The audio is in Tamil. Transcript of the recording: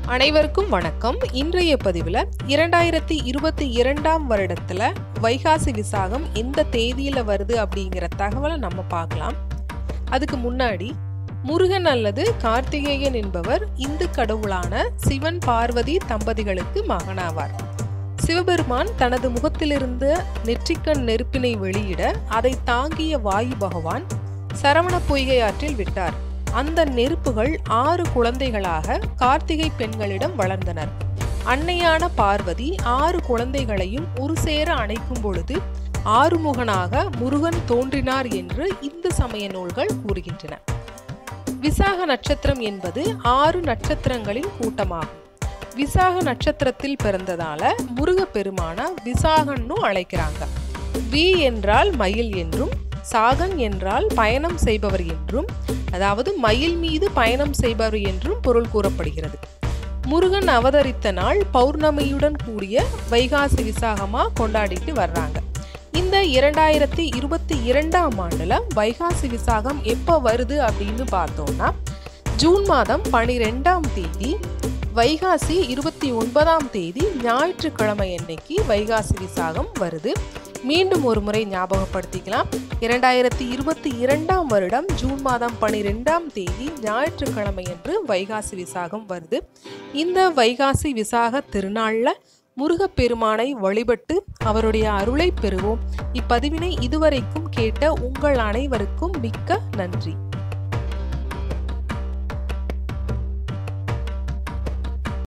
அனைவருக்கும் வணக்கம் இன்றைய பதிவில் இரண்டாயிரத்தி இருபத்தி இரண்டாம் வருடத்தில் வைகாசி விசாகம் எந்த தேதியில் வருது அப்படிங்கிற தகவலை நம்ம பார்க்கலாம் அதுக்கு முன்னாடி முருகன் அல்லது கார்த்திகேயன் என்பவர் இந்து கடவுளான சிவன் பார்வதி தம்பதிகளுக்கு மகனாவார் சிவபெருமான் தனது முகத்திலிருந்த நெற்றிக்கண் நெருப்பினை வெளியிட அதை தாங்கிய வாயு பகவான் சரவண பொய்கை ஆற்றில் விட்டார் அந்த நெருப்புகள் ஆறு குழந்தைகளாக கார்த்திகை பெண்களிடம் வளர்ந்தனர் அன்னையான பார்வதி ஆறு குழந்தைகளையும் ஒரு சேர அணைக்கும் பொழுது ஆறுமுகனாக முருகன் தோன்றினார் என்று இந்து சமய நூல்கள் கூறுகின்றன விசாக நட்சத்திரம் என்பது ஆறு நட்சத்திரங்களின் கூட்டமாகும் விசாக நட்சத்திரத்தில் பிறந்ததால முருக பெருமான விசாகன்னு அழைக்கிறாங்க வி என்றால் மயில் என்றும் சாகன் என்றால் பயணம் செய்பவர் என்றும் அதாவது மயில் மீது பயணம் செய்பவர் என்றும் பொருள் கூறப்படுகிறது முருகன் அவதரித்த நாள் பௌர்ணமியுடன் கூடிய வைகாசி விசாகமா கொண்டாடிட்டு வர்றாங்க இந்த இரண்டாயிரத்தி இருபத்தி இரண்டாம் ஆண்டுல வைகாசி விசாகம் எப்போ வருது அப்படின்னு பார்த்தோம்னா ஜூன் மாதம் பனிரெண்டாம் தேதி வைகாசி இருபத்தி ஒன்பதாம் தேதி ஞாயிற்றுக்கிழமை அன்னைக்கு வைகாசி விசாகம் வருது மீண்டும் ஒரு முறை ஞாபகப்படுத்திக்கலாம் இரண்டாயிரத்தி இருபத்தி இரண்டாம் வருடம் ஜூன் மாதம் பனிரெண்டாம் தேதி ஞாயிற்றுக்கிழமை அன்று வைகாசி விசாகம் வருது இந்த வைகாசி விசாக திருநாளில் முருகப்பெருமானை வழிபட்டு அவருடைய அருளை பெறுவோம் இப்பதிவினை இதுவரைக்கும் கேட்ட உங்கள் அனைவருக்கும் மிக்க நன்றி